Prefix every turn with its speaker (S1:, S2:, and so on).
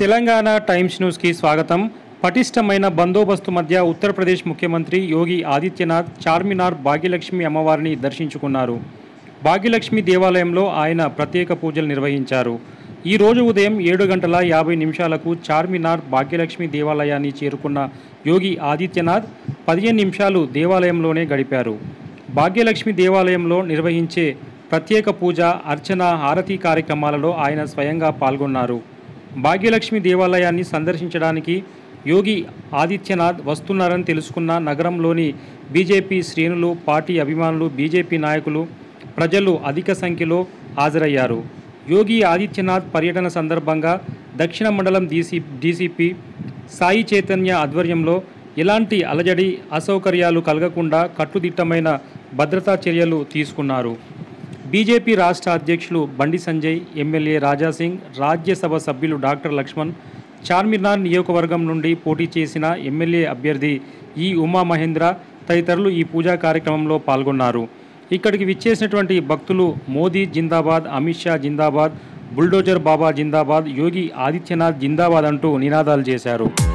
S1: Telangana times న్యూస్కి స్వాగతం పటిష్టమైన బందోబస్తు మధ్య ఉత్తరప్రదేశ్ ముఖ్యమంత్రి యోగి ఆదిత్యనాథ్ చార్మినార్ భాగ్యలక్ష్మి అమ్మవారిని దర్శించుకున్నారు భాగ్యలక్ష్మి దేవాలయంలో ఆయన ప్రత్యేక పూజలు నిర్వహించారు ఈ రోజు ఉదయం ఏడు గంటల యాభై నిమిషాలకు చార్మినార్ భాగ్యలక్ష్మి దేవాలయాన్ని చేరుకున్న యోగి ఆదిత్యనాథ్ పదిహేను నిమిషాలు దేవాలయంలోనే గడిపారు భాగ్యలక్ష్మి దేవాలయంలో నిర్వహించే ప్రత్యేక పూజ అర్చన హారతి కార్యక్రమాలలో ఆయన స్వయంగా పాల్గొన్నారు భాగ్యలక్ష్మి దేవాలయాన్ని సందర్శించడానికి యోగి ఆదిత్యనాథ్ వస్తున్నారని తెలుసుకున్న నగరంలోని బీజేపీ శ్రేణులు పార్టీ అభిమానులు బీజేపీ నాయకులు ప్రజలు అధిక సంఖ్యలో హాజరయ్యారు యోగి ఆదిత్యనాథ్ పర్యటన సందర్భంగా దక్షిణ మండలం డీసీ డీసీపీ సాయి చైతన్య ఆధ్వర్యంలో ఎలాంటి అలజడి అసౌకర్యాలు కలగకుండా కట్టుదిట్టమైన భద్రతా చర్యలు తీసుకున్నారు బీజేపీ రాష్ట్ర అధ్యక్షులు బండి సంజయ్ ఎమ్మెల్యే రాజాసింగ్ రాజ్యసభ సభ్యులు డాక్టర్ లక్ష్మణ్ చార్మినార్ నియోజకవర్గం నుండి పోటీ చేసిన ఎమ్మెల్యే అభ్యర్థి ఈ ఉమా మహేంద్ర తదితరులు ఈ పూజా కార్యక్రమంలో పాల్గొన్నారు ఇక్కడికి విచ్చేసినటువంటి భక్తులు మోదీ జిందాబాద్ అమిత్ షా జిందాబాద్ బుల్డోజర్ బాబా జిందాబాద్ యోగి ఆదిత్యనాథ్ జిందాబాద్ అంటూ నినాదాలు చేశారు